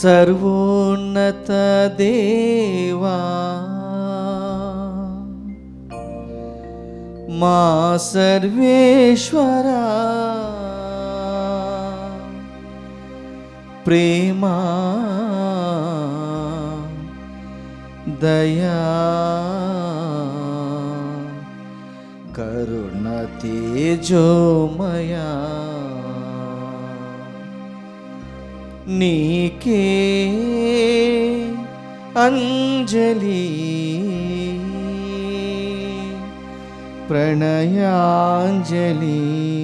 సర్వోన్నత దేవా మా సర్వేశ్వరా ప్రేమా దయా కరుణ తేజోమయా నీకే అంజలి ప్రణయాంజలి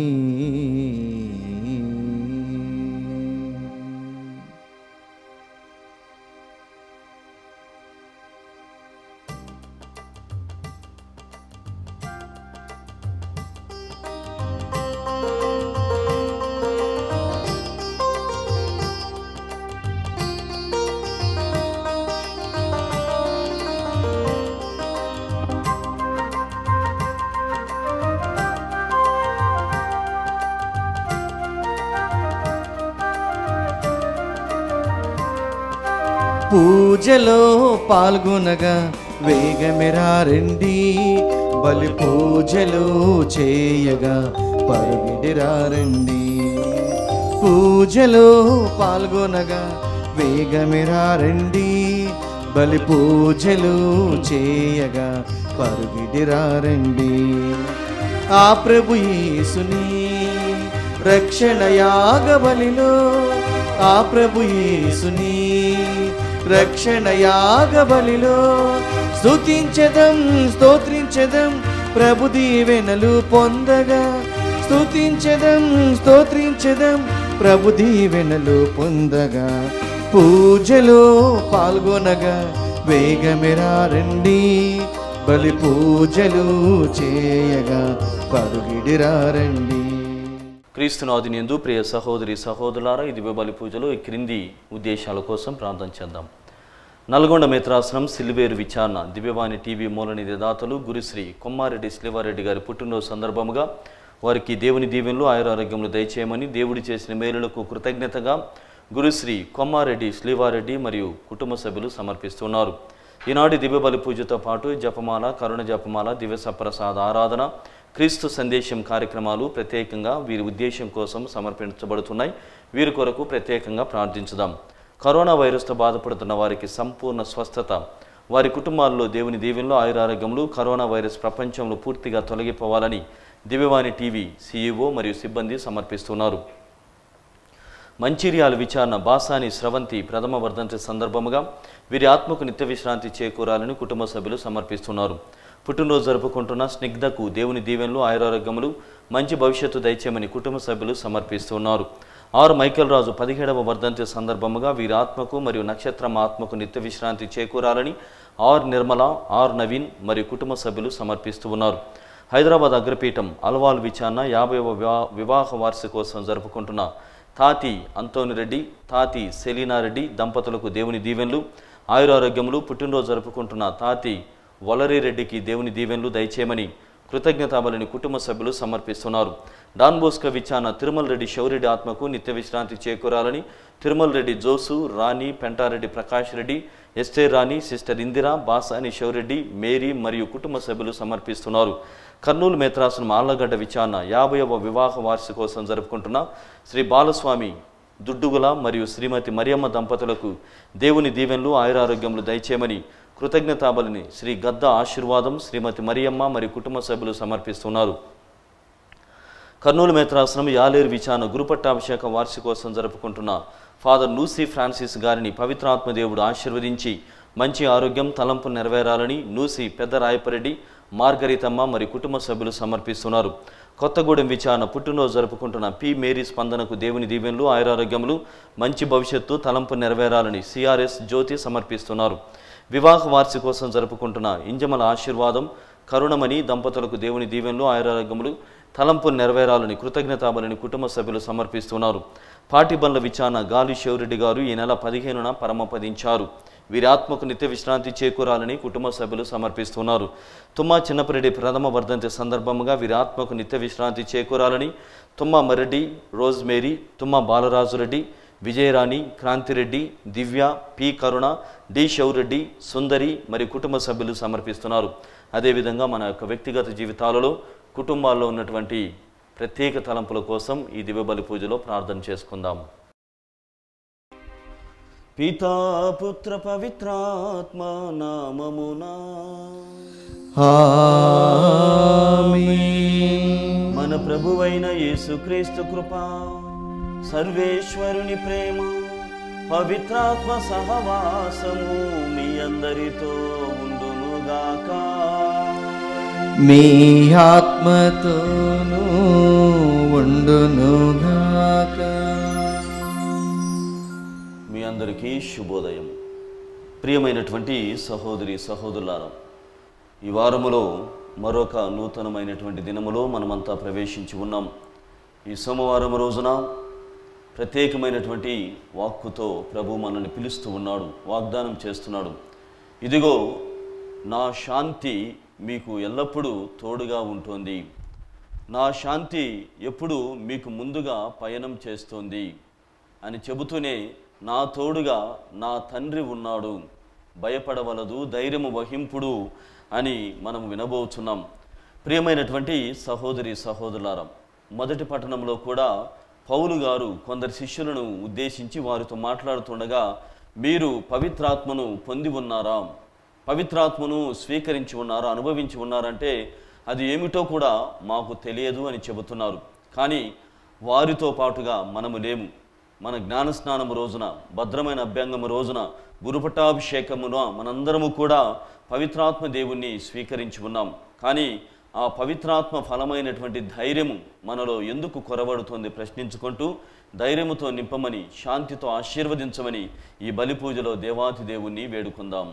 పూజలో పాల్గొనగా వేగమెరారండి బలి పూజలు చేయగా పరుగిడిరారండి పూజలో పాల్గొనగా వేగమెరారండి బలి పూజలు చేయగా పరుగిడిరారండి ఆ ప్రభు యేసుని రక్షణ యాగ బలిలో ఆ ప్రభు యేసుని రక్షణ యాగ బలిలో స్తుతించదం స్తోత్రించదం ప్రభు దీవెనలు పొందగా స్తుతించదం స్తోత్రించదం ప్రభు దీవెనలు పొందగా పూజలో పాల్గొనగా వేగమెరారండి బలి పూజలు చేయగా పరుగిడిరారండి క్రీస్తునాథుని యందు ప్రియ సహోదరి సహోదరులారా ఇది బలి పూజలో ఈ క్రింది ఉద్దేశాల కోసం ప్రార్థన చేద్దాం నల్గొండ మిత్రాసనం సిల్వేరు విచారణ దివ్యవాణి టీవీ మూలనిధి దాతలు గురుశ్రీ కొమ్మారెడ్డి శ్రీవారెడ్డి గారి పుట్టినరోజు సందర్భముగా వారికి దేవుని దీవెనలు ఆయురారోగ్యములు దయచేయమని దేవుడు చేసిన మేలులకు కృతజ్ఞతగా గురుశ్రీ కొమ్మారెడ్డి శ్రీవారెడ్డి మరియు కుటుంబ సభ్యులు సమర్పిస్తున్నారు ఈనాటి దివ్య బలి పూజతో పాటు జపమాల కరుణ జపమాల దివ్య సప్రసాద ఆరాధన క్రీస్తు సందేశం కార్యక్రమాలు ప్రత్యేకంగా వీరి ఉద్దేశం కోసం సమర్పించబడుతున్నాయి వీరి కొరకు ప్రత్యేకంగా ప్రార్థించుదాం కరోనా వైరస్తో బాధపడుతున్న వారికి సంపూర్ణ స్వస్థత వారి కుటుంబాల్లో దేవుని దీవెనలో ఆయురారోగ్యములు కరోనా వైరస్ ప్రపంచంలో పూర్తిగా తొలగిపోవాలని దివ్యవాణి టీవీ సీఈఓ మరియు సిబ్బంది సమర్పిస్తున్నారు మంచిర్యాల విచారణ బాసాని స్రవంతి ప్రథమ వర్ధంతి సందర్భముగా వీరి ఆత్మకు నిత్య విశ్రాంతి చేకూరాలని కుటుంబ సభ్యులు సమర్పిస్తున్నారు పుట్టినరోజు జరుపుకుంటున్న స్నిగ్ధకు దేవుని దీవెనలు ఆయురారోగ్యములు మంచి భవిష్యత్తు దయచేయమని కుటుంబ సభ్యులు సమర్పిస్తున్నారు ఆరు మైకేల్ రాజు పదిహేడవ వర్ధంతి సందర్భముగా వీరి ఆత్మకు మరియు నక్షత్రం ఆత్మకు నిత్య విశ్రాంతి చేకూరాలని ఆర్ నిర్మల ఆర్ నవీన్ మరియు కుటుంబ సభ్యులు సమర్పిస్తూ ఉన్నారు హైదరాబాద్ అగ్రపీఠం అల్వాల్ విచారణ యాభైవ వివా వివాహ వార్షికోత్సవం జరుపుకుంటున్న తాతి అంతోనిరెడ్డి తాతి సెలీనారెడ్డి దంపతులకు దేవుని దీవెనలు ఆయురారోగ్యములు పుట్టినరోజు జరుపుకుంటున్న తాతి వలరిరెడ్డికి దేవుని దీవెనలు దయచేయమని కృతజ్ఞతాబలిని కుటుంబ సభ్యులు సమర్పిస్తున్నారు డాన్ బోస్కో విచారణ తిరుమల రెడ్డి శౌరెడ్డి ఆత్మకు నిత్య విశ్రాంతి చేకూరాలని తిరుమల రెడ్డి జోసు రాణి పెంటారెడ్డి ప్రకాష్ రెడ్డి ఎస్టే రాణి సిస్టర్ ఇందిరా బాసాని శౌరెడ్డి మేరీ మరియు కుటుంబ సభ్యులు సమర్పిస్తున్నారు కర్నూలు మేత్రాసనం ఆళ్లగడ్డ విచారణ యాభైవ వివాహ వార్షికోత్సవం జరుపుకుంటున్న శ్రీ బాలస్వామి దుడ్డుగుల మరియు శ్రీమతి మరియమ్మ దంపతులకు దేవుని దీవెనలు ఆయురారోగ్యములు దయచేయమని కృతజ్ఞతాబలిని శ్రీ గద్ద ఆశీర్వాదం శ్రీమతి మరియమ్మ మరియు కుటుంబ సభ్యులు సమర్పిస్తున్నారు కర్నూలు మేత్రాసనం యాలేరు విచారణ గురుపట్టాభిషేక వార్షికోత్సవం జరుపుకుంటున్న ఫాదర్ నూసి ఫ్రాన్సిస్ గారిని పవిత్రాత్మదేవుడు ఆశీర్వదించి మంచి ఆరోగ్యం తలంపు నెరవేరాలని నూసి పెద్ద రాయపరెడ్డి మార్గరితమ్మ మరియు కుటుంబ సభ్యులు సమర్పిస్తున్నారు కొత్తగూడెం విచారణ పుట్టినరోజు జరుపుకుంటున్న పి మేరీ స్పందనకు దేవుని దీవెనలు ఆయురారోగ్యములు మంచి భవిష్యత్తు తలంపు నెరవేరాలని సిఆర్ఎస్ జ్యోతి సమర్పిస్తున్నారు వివాహ వార్షికోత్సవం జరుపుకుంటున్న ఇంజమల ఆశీర్వాదం కరుణమణి దంపతులకు దేవుని దీవెనలు ఆయురారోగ్యములు తలంపు నెరవేరాలని కృతజ్ఞతాబలని కుటుంబ సభ్యులు సమర్పిస్తున్నారు పాటిబండ్ల విచారణ గాలి శివరెడ్డి గారు ఈ నెల పదిహేనున పరమపదించారు వీరి ఆత్మకు నిత్య విశ్రాంతి చేకూరాలని కుటుంబ సభ్యులు సమర్పిస్తున్నారు తుమ్మా చిన్నపరెడ్డి ప్రథమ వర్ధంతి సందర్భముగా వీరి ఆత్మకు నిత్య విశ్రాంతి చేకూరాలని Tumma Mareddy Rose Mary Tumma Balarajureddy Vijayarani Kranthireddy Divya P Karuna D Shoureddy Sundari మరి కుటుంబ సభ్యులు సమర్పిస్తున్నారు అదేవిధంగా మన యొక్క వ్యక్తిగత జీవితాలలో కుటుంబాల్లో ఉన్నటువంటి ప్రత్యేక తలంపుల కోసం ఈ దివ్యబలి పూజలో ప్రార్థన చేసుకుందాం పితా పుత్ర పవిత్రాత్మ నామమునా ఆమేన్. మన ప్రభువైన యేసుక్రీస్తు కృప సర్వేశ్వరుని ప్రేమ పవిత్రాత్మ సహవాసము మీ అందరితో ఉండునుగాక మీ ఆత్మతోనూ ఉండునుగాక మీ అందరికీ శుభోదయం ప్రియమైనటువంటి సహోదరి సహోదరులారా ఈ వారములో మరొక నూతనమైనటువంటి దినములో మనమంతా ప్రవేశించి ఉన్నాం ఈ సోమవారం రోజున ప్రత్యేకమైనటువంటి వాక్కుతో ప్రభు మనల్ని పిలుస్తూ ఉన్నాడు వాగ్దానం చేస్తున్నాడు ఇదిగో నా శాంతి మీకు ఎల్లప్పుడూ తోడుగా ఉంటుంది నా శాంతి ఎప్పుడు మీకు ముందుగా పయనం చేస్తోంది అని చెబుతూనే నా తోడుగా నా తండ్రి ఉన్నాడు భయపడవలదు ధైర్యము వహింపుడు అని మనం వినబోచున్నాం ప్రియమైనటువంటి సహోదరి సహోదరులారా మొదటి పట్టణంలో కూడా పౌలు గారు కొందరు శిష్యులను ఉద్దేశించి వారితో మాట్లాడుతుండగా మీరు పవిత్రాత్మను పొంది ఉన్నారా పవిత్రాత్మను స్వీకరించి ఉన్నారా అనుభవించి ఉన్నారంటే అది ఏమిటో కూడా మాకు తెలియదు అని చెబుతున్నారు కానీ వారితో పాటుగా మనము లేము మన జ్ఞానస్నానము రోజున భద్రమైన అభ్యంగము రోజున గురుపటాభిషేకమున మనందరము కూడా పవిత్రాత్మ దేవుణ్ణి స్వీకరించి ఉన్నాం కానీ ఆ పవిత్రాత్మ ఫలమైనటువంటి ధైర్యము మనలో ఎందుకు కొరబడుతోంది ప్రశ్నించుకుంటూ ధైర్యముతో నింపమని శాంతితో ఆశీర్వదించమని ఈ బలి పూజలో దేవాతి దేవుణ్ణి వేడుకుందాం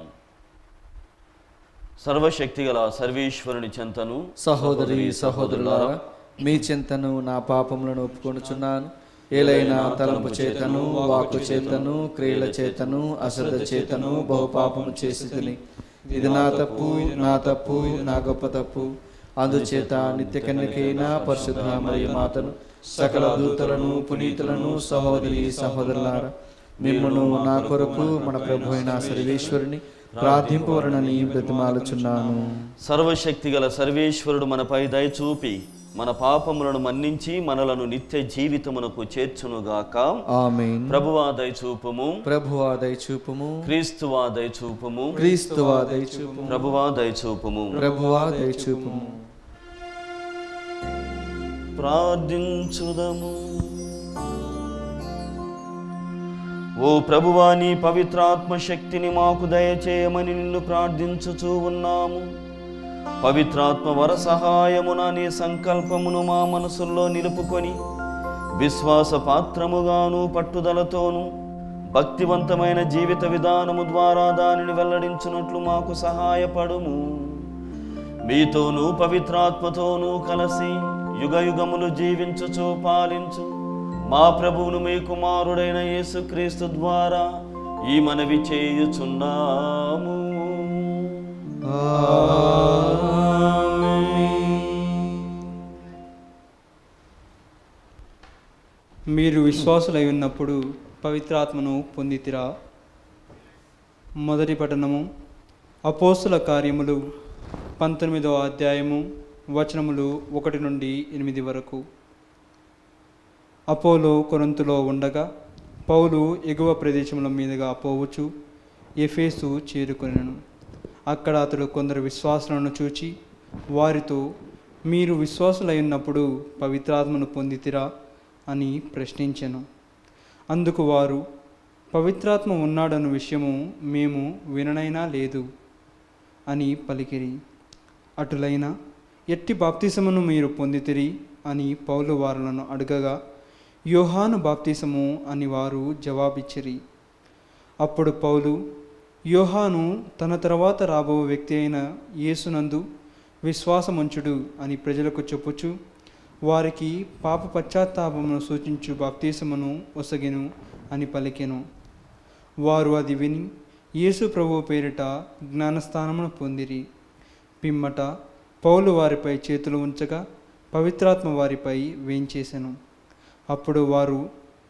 సర్వశక్తిగల సర్వేశ్వరుని చెంతను సహోదరి సహోదరులారా మీ చింతను నా పాపములను ఒప్పుకొనుచున్నాను ఏలైనా తలంపు చేతను వాక్కు చేతను క్రియల చేతను అశ్రద్ధ చేతను బహుపాపము చేసి ఇది నా తప్పు నా తప్పు నా గొప్ప తప్పు అందుచేత నిత్య కన్యకైన పరిశుద్ధ మరియు మాతను సకల దూతలను పునీతులను సహోదరి సహోదరులారా మిమ్మను నా కొరకు మన ప్రభు అయిన సర్వేశ్వరుని ప్రార్థింపవలనని బ్రతిమాలుచున్నాను సర్వశక్తిగల సర్వేశ్వరుడు మనపై దయచూపి మన పాపములను మన్నించి మనలను నిత్య జీవితమునకు చేర్చునుగాక ఆమెన్ ప్రభువా దయచూపుము ప్రభువా దయచూపుము క్రీస్తువా దయచూపుము క్రీస్తువా దయచూపుము ప్రభువా దయచూపుము ప్రభువా దయచూపుము ప్రార్థించుదము ఓ ప్రభువా నీ పవిత్రాత్మ శక్తిని మాకు దయచేయమని నిన్ను ప్రార్థించుచూ ఉన్నాము పవిత్రాత్మ వర సహాయమున నీ సంకల్పమును మా మనసుల్లో నిలుపుకొని విశ్వాస పాత్రముగాను పట్టుదలతోను భక్తివంతమైన జీవిత విధానము ద్వారా దానిని వెల్లడించున్నట్లు మాకు సహాయపడుము మీతోనూ పవిత్రాత్మతోనూ కలిసి యుగ యుగములు జీవించుచు పాలించు మా ప్రభువును మీ కుమారుడైన యేసుక్రీస్తు ద్వారా ఈ మనవి చేయుచున్నాము మీరు విశ్వాసులై ఉన్నప్పుడు పవిత్రాత్మను పొందితిరా మొదటి పఠనము అపోస్తుల కార్యములు పంతొమ్మిదవ అధ్యాయము వచనములు ఒకటి నుండి ఎనిమిది వరకు అపోలో కొరంతులో ఉండగా పౌలు ఎగువ ప్రదేశముల మీదుగా పోవచ్చు ఎఫేసు చేరుకొనెను అక్కడ అతడు కొందరు విశ్వాసులను చూచి వారితో మీరు విశ్వాసులై ఉన్నప్పుడు పవిత్రాత్మను పొందితిరా అని ప్రశ్నించెను అందుకు వారు పవిత్రాత్మ ఉన్నాడన్న విషయము మేము విననైనా లేదు అని పలికిరి అటులైన ఎట్టి బాప్తిసమును మీరు పొందితిరి అని పౌలు వారులను అడగగా యోహాను బాప్తిసము అని వారు జవాబిచ్చిరి అప్పుడు పౌలు యోహాను తన తర్వాత రాబో వ్యక్తి అయిన యేసునందు విశ్వాసముంచుడు అని ప్రజలకు చెప్పుచు వారికి పాప పశ్చాత్తాపమును సూచించు బాప్తీసమును ఒసగెను అని పలికెను వారు అది విని యేసు ప్రభు పేరిట జ్ఞానస్థానమును పొందిరి పిమ్మట పౌలు వారిపై చేతులు ఉంచగా పవిత్రాత్మ వారిపై వేంచేసెను అప్పుడు వారు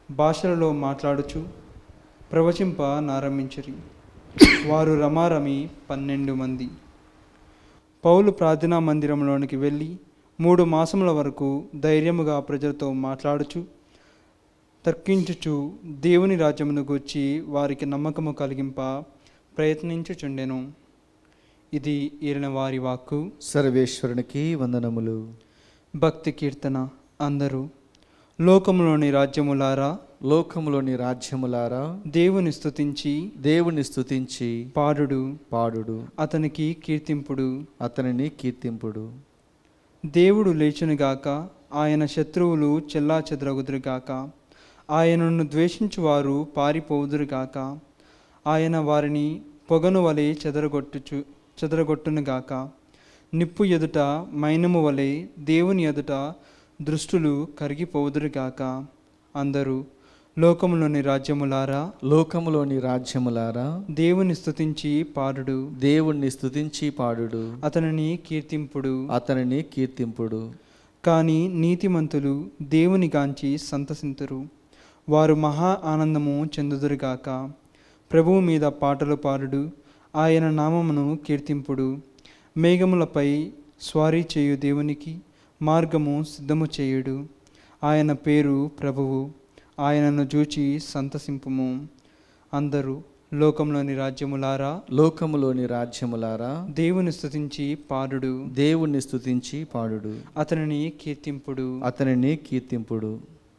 భాషలలో మాట్లాడుచు ప్రవచింప నారంభించిరి వారు రమారమి పన్నెండు మంది పౌలు ప్రార్థనా మందిరంలోనికి వెళ్ళి మూడు మాసముల వరకు ధైర్యముగా ప్రజలతో మాట్లాడుచు తర్కించుచు దేవుని రాజ్యమును గూర్చి వారికి నమ్మకము కలిగింప ప్రయత్నించుచుండెను ఇది ఈరిన వారి వాక్కు సర్వేశ్వరునికి వందనములు భక్తి కీర్తన అందరూ లోకములోని రాజ్యములారా లోకములోని రాజ్యములారా దేవుని స్తుతించి దేవుని స్తుతించి పాడుడు పాడుడు అతనికి కీర్తింపుడు అతనిని కీర్తింపుడు దేవుడు లేచునుగాక ఆయన శత్రువులు చెల్లా చెదరగుదురుగాక ఆయనను ద్వేషించువారు పారిపోవుదురుగాక ఆయన వారిని పొగను వలె చెదరగొట్టుచు చెదరగొట్టునుగాక నిప్పు ఎదుట మైనము వలె దేవుని ఎదుట దృష్టులు కరిగిపోవుదురుగాక అందరూ లోకములోని రాజ్యములారా లోకములోని రాజ్యములారా దేవుని స్తుతించి పాడుడు దేవుణ్ణి స్తుతించి పాడుడు అతనిని కీర్తింపుడు అతనిని కీర్తింపుడు కానీ నీతిమంతులు దేవుని గాంచి సంతసింతురు వారు మహా ఆనందము చెందుదురుగాక ప్రభువు మీద పాటలు పాడుడు ఆయన నామమును కీర్తింపుడు మేఘములపై స్వారీ చేయు దేవునికి మార్గము సిద్ధము చేయుడు ఆయన పేరు ప్రభువు ఆయనను చూచి సంతసింపుము అందరూ లోకంలోని రాజ్యములారా లోకములోని రాజ్యములారా దేవుని స్తుతించి పాడుడు దేవుణ్ణి స్తుతించి పాడుడు అతనిని కీర్తింపుడు అతనిని కీర్తింపుడు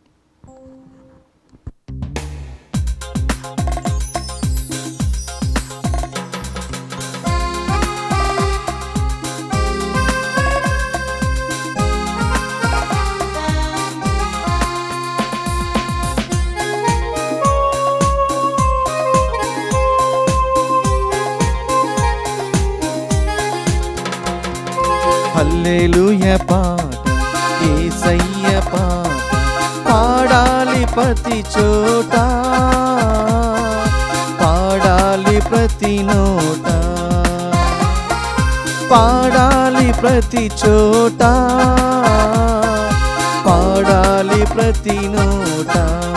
హల్లెలూయ పాట ఏసయ్య పాట పాడాలి ప్రతి చోట పాడాలి ప్రతి నోట పాడాలి ప్రతి చోట పాడాలి ప్రతి నోట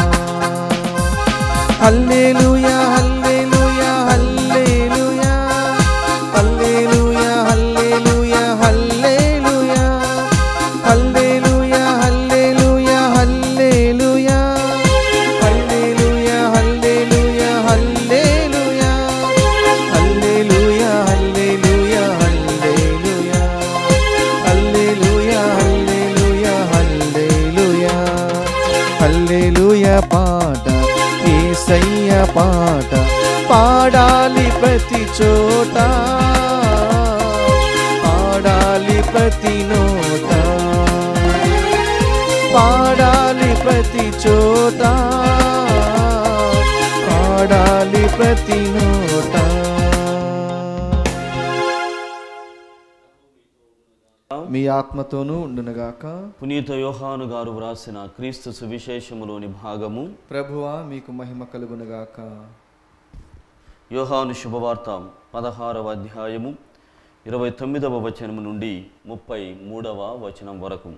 హల్లెలూయా హల్లెలూయా హల్లెలూయా హల్లెలూయా హల్లెలూయా హల్లెలూయా హల్లెలూయా హల్లెలూయా హల్లెలూయా హల్లెలూయా హల్లెలూయా హల్లెలూయా హల్లెలూయా హల్లెలూయా హల్లెలూయా హల్లెలూయా హల్లెలూయా హల్లెలూయా హల్లెలూయా పాట ఏసయ్య పాట పాడాలి ప్రతి చోట పాడాలి ప్రతి నోట పాడాలి ప్రతి చోట పాడాలి ప్రతి నోట మీ ఆత్మతోనూ ఉండునుగాక పునీత యోహాను గారు వ్రాసిన క్రీస్తు సువిశేషములోని భాగము ప్రభువా మీకు మహిమ కలుగునుగాక యోహాను శుభవార్త పదహారవ అధ్యాయము ఇరవై తొమ్మిదవ వచనము నుండి ముప్పై మూడవ వచనం వరకు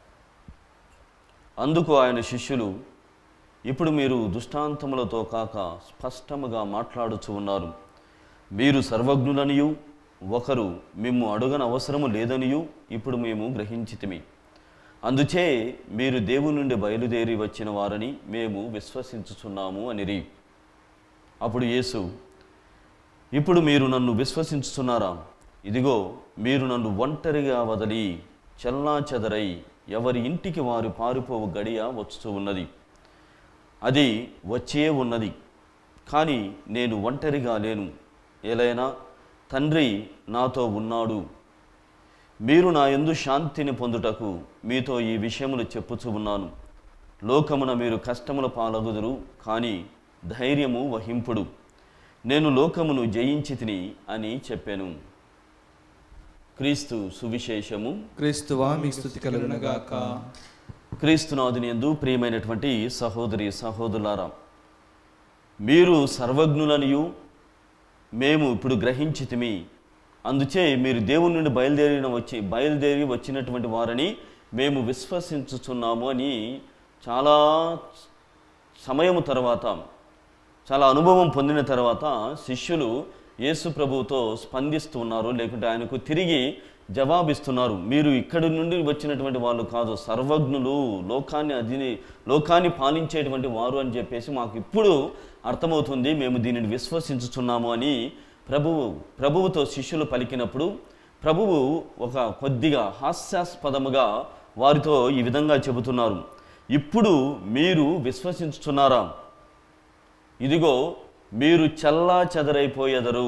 అందుకు ఆయన శిష్యులు ఇప్పుడు మీరు దుష్టాంతములతో కాక స్పష్టముగా మాట్లాడుచు ఉన్నారు మీరు సర్వజ్ఞులనియు ఒకరు మిమ్ము అడుగన అవసరము లేదనియు ఇప్పుడు మేము గ్రహించితిమి అందుచే మీరు దేవుని నుండి బయలుదేరి వచ్చిన వారని మేము విశ్వసించుచున్నాము అనిరి అప్పుడు యేసు ఇప్పుడు మీరు నన్ను విశ్వసించుతున్నారా ఇదిగో మీరు నన్ను ఒంటరిగా వదిలి చెల్లా చెదరై ఎవరి ఇంటికి వారు పారిపోవు గడియ వచ్చుతూ ఉన్నది అది వచ్చే ఉన్నది కానీ నేను ఒంటరిగా లేను ఏలైనా తండ్రి నాతో ఉన్నాడు మీరు నా యందు శాంతిని పొందుటకు మీతో ఈ విషయములు చెప్పుచూ ఉన్నాను లోకమున మీరు కష్టముల పాలగుదురు కానీ ధైర్యము వహింపుడు నేను లోకమును జయించి తిని అని చెప్పాను క్రీస్తు సువిశేషము క్రీస్తువా మీ స్థుతి కలుగునుగాక క్రీస్తునాథుని యందు ప్రియమైనటువంటి సహోదరి సహోదరులారా మీరు సర్వజ్ఞులనియు మేము ఇప్పుడు గ్రహించితిమి అందుచే మీరు దేవుని నుండి బయలుదేరిన వచ్చి బయలుదేరి వచ్చినటువంటి వారని మేము విశ్వసించుచున్నాము అని చాలా సమయం తర్వాత చాలా అనుభవం పొందిన తర్వాత శిష్యులు యేసు ప్రభువుతో స్పందిస్తూ ఉన్నారు లేకుంటే ఆయనకు తిరిగి జవాబిస్తున్నారు మీరు ఇక్కడి నుండి వచ్చినటువంటి వాళ్ళు కాదు సర్వజ్ఞులు లోకాన్ని అధిని లోకాన్ని పాలించేటువంటి వారు అని చెప్పేసి మాకు ఇప్పుడు అర్థమవుతుంది మేము దీనిని విశ్వసించుచున్నాము అని ప్రభువు ప్రభువుతో శిష్యులు పలికినప్పుడు ప్రభువు ఒక కొద్దిగా హాస్యాస్పదముగా వారితో ఈ విధంగా చెబుతున్నారు ఇప్పుడు మీరు విశ్వసించుచున్నారా ఇదిగో మీరు చల్లా చెదరైపోయేదరు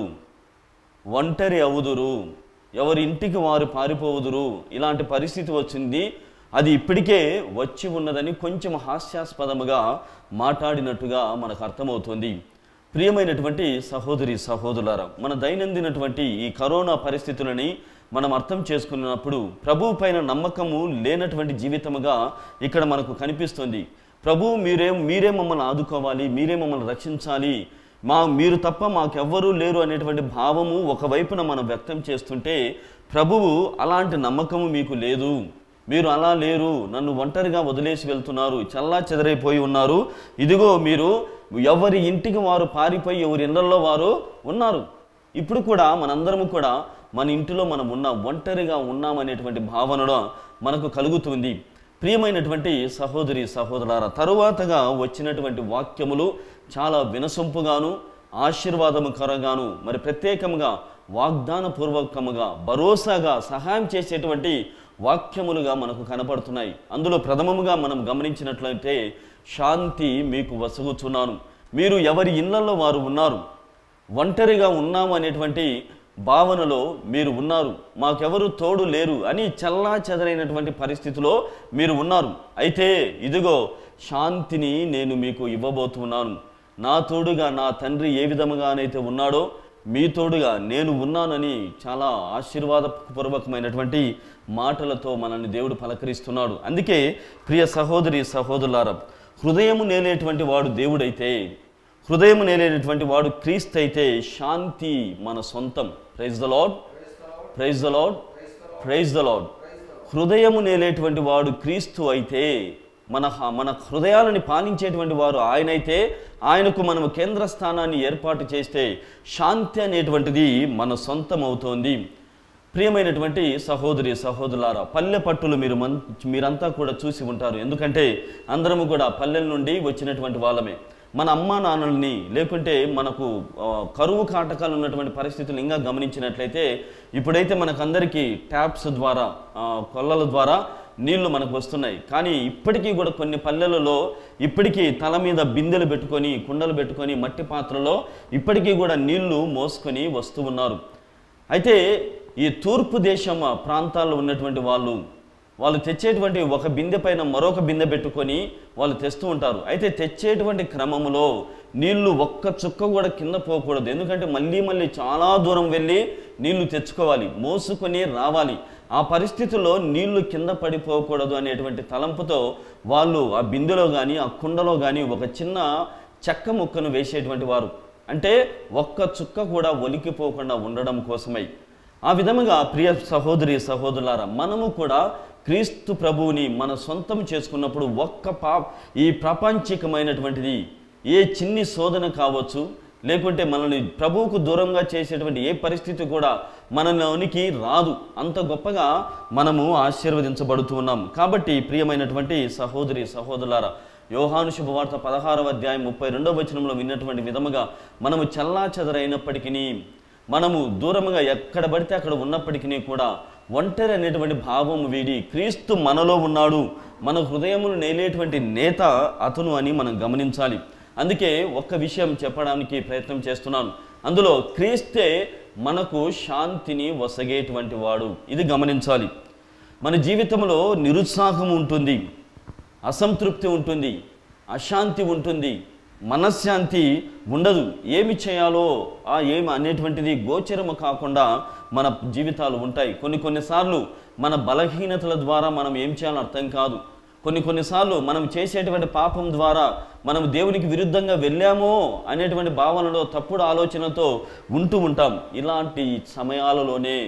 ఒంటరి అవుదురు ఎవరి ఇంటికి వారు పారిపోవుదురు ఇలాంటి పరిస్థితి వచ్చింది అది ఇప్పటికే వచ్చి ఉన్నదని కొంచెం హాస్యాస్పదముగా మాట్లాడినట్టుగా మనకు అర్థమవుతుంది ప్రియమైనటువంటి సహోదరి సహోదరులారా మన దైనందినటువంటి ఈ కరోనా పరిస్థితులని మనం అర్థం చేసుకున్నప్పుడు ప్రభువు పైన నమ్మకము లేనటువంటి జీవితముగా ఇక్కడ మనకు కనిపిస్తుంది ప్రభు మీరే మీరే మమ్మల్ని ఆదుకోవాలి మీరే మమ్మల్ని రక్షించాలి మా మీరు తప్ప మాకెవ్వరూ లేరు అనేటువంటి భావము ఒకవైపున మనం వ్యక్తం చేస్తుంటే ప్రభువు అలాంటి నమ్మకము మీకు లేదు మీరు అలా లేరు నన్ను ఒంటరిగా వదిలేసి వెళ్తున్నారు చల్లా చెదరైపోయి ఉన్నారు ఇదిగో మీరు ఎవరి ఇంటికి వారు పారిపోయి ఎవరి ఇళ్లలో వారు ఉన్నారు ఇప్పుడు కూడా మనందరము కూడా మన ఇంటిలో మనం ఉన్న ఒంటరిగా ఉన్నామనేటువంటి భావనలో మనకు కలుగుతుంది ప్రియమైనటువంటి సహోదరి సహోదరులారా తరువాతగా వచ్చినటువంటి వాక్యములు చాలా వినసొంపుగాను ఆశీర్వాదముకరంగాను మరి ప్రత్యేకంగా వాగ్దాన పూర్వకముగా భరోసాగా సహాయం చేసేటువంటి వాక్యములుగా మనకు కనపడుతున్నాయి అందులో ప్రథమముగా మనం గమనించినట్లయితే శాంతి మీకు వసగుచున్నాను మీరు ఎవరి ఇళ్లలో వారు ఉన్నారు ఒంటరిగా ఉన్నాము అనేటువంటి భావనలో మీరు ఉన్నారు మాకెవరు తోడు లేరు అని చల్లా చెదరైనటువంటి పరిస్థితిలో మీరు ఉన్నారు అయితే ఇదిగో శాంతిని నేను మీకు ఇవ్వబోతున్నాను నా తోడుగా నా తండ్రి ఏ విధముగానైతే ఉన్నాడో మీ తోడుగా నేను ఉన్నానని చాలా ఆశీర్వాదపూర్వకమైనటువంటి మాటలతో మనల్ని దేవుడు పలకరిస్తున్నాడు అందుకే ప్రియ సహోదరి సహోదరులారా హృదయము నేలేటువంటి వాడు దేవుడైతే హృదయం నేలేనటువంటి వాడు క్రీస్తు అయితే శాంతి మన సొంతం praise the Lord praise the Lord praise the Lord హృదయము నేలేటువంటి వాడు క్రీస్తు అయితే మన హ- మన హృదయాలని పాలించేటువంటి వారు ఆయనైతే ఆయనకు మనము కేంద్ర స్థానాన్ని ఏర్పాటు చేస్తే శాంతి అనేటువంటిది మన సొంతం అవుతోంది ప్రియమైనటువంటి సహోదరి సహోదరులారా పల్లె పట్టులు మీరు మన్ మీరంతా కూడా చూసి ఉంటారు ఎందుకంటే అందరము కూడా పల్లెల నుండి వచ్చినటువంటి వాళ్ళమే మన అమ్మా నాన్నల్ని లేకుంటే మనకు ఆ, కరువు కాటకాలు ఉన్నటువంటి పరిస్థితులు ఇంకా గమనించినట్లయితే ఇప్పుడైతే మనకందరికీ ట్యాప్స్ ద్వారా ఆ, కొల్లల ద్వారా నీళ్లు మనకు వస్తున్నాయి కానీ ఇప్పటికీ కూడా కొన్ని పల్లెలలో ఇప్పటికీ తల మీద బిందెలు పెట్టుకొని కుండలు పెట్టుకొని మట్టి పాత్రలో ఇప్పటికీ కూడా నీళ్లు మోసుకొని వస్తూ ఉన్నారు అయితే ఈ తూర్పు దేశం ప్రాంతాల్లో ఉన్నటువంటి వాళ్ళు వాళ్ళు తెచ్చేటువంటి ఒక బిందె పైన మరొక బిందె పెట్టుకొని వాళ్ళు తెస్తూ ఉంటారు అయితే తెచ్చేటువంటి క్రమంలో నీళ్లు ఒక్క చుక్క కూడా కింద పోకూడదు ఎందుకంటే మళ్ళీ మళ్ళీ చాలా దూరం వెళ్ళి నీళ్లు తెచ్చుకోవాలి మోసుకొని రావాలి ఆ పరిస్థితుల్లో నీళ్లు కింద పడిపోకూడదు అనేటువంటి తలంపుతో వాళ్ళు ఆ బిందెలో కానీ ఆ కుండలో కానీ ఒక చిన్న చెక్క ముక్కను వేసేటువంటి వారు అంటే ఒక్క చుక్క కూడా ఒలికిపోకుండా ఉండడం కోసమై ఆ విధముగా ప్రియ సహోదరి సహోదరులారా మనము కూడా క్రీస్తు ప్రభువుని మన సొంతం చేసుకున్నప్పుడు ఒక్క పా ఈ ప్రాపంచికమైనటువంటిది ఏ చిన్ని శోధన కావచ్చు లేకుంటే మనల్ని ప్రభువుకు దూరంగా చేసేటువంటి ఏ పరిస్థితి కూడా మనలోనికి రాదు అంత గొప్పగా మనము ఆశీర్వదించబడుతూ ఉన్నాం కాబట్టి ప్రియమైనటువంటి సహోదరి సహోదరులారా యోహాను శుభవార్త పదహారవ అధ్యాయం ముప్పై రెండవ వచనంలో విన్నటువంటి విధముగా మనము చల్లా చెదరైనప్పటికీ మనము దూరముగా ఎక్కడ పడితే అక్కడ ఉన్నప్పటికీ కూడా ఒంటరి అనేటువంటి భావం వీడి క్రీస్తు మనలో ఉన్నాడు మన హృదయములు నేలేటువంటి నేత అతను అని మనం గమనించాలి అందుకే ఒక్క విషయం చెప్పడానికి ప్రయత్నం చేస్తున్నాను అందులో క్రీస్తే మనకు శాంతిని వసగేటువంటి వాడు ఇది గమనించాలి మన జీవితంలో నిరుత్సాహం ఉంటుంది అసంతృప్తి ఉంటుంది అశాంతి ఉంటుంది మనశ్శాంతి ఉండదు ఏమి చేయాలో ఆ ఏమి అనేటువంటిది గోచరము కాకుండా మన జీవితాలు ఉంటాయి కొన్ని కొన్నిసార్లు మన బలహీనతల ద్వారా మనం ఏం చేయాలో అర్థం కాదు కొన్ని కొన్నిసార్లు మనం చేసేటువంటి పాపం ద్వారా మనం దేవునికి విరుద్ధంగా వెళ్ళామో అనేటువంటి భావనలో తప్పుడు ఆలోచనతో ఉంటూ ఉంటాం ఇలాంటి సమయాలలోనే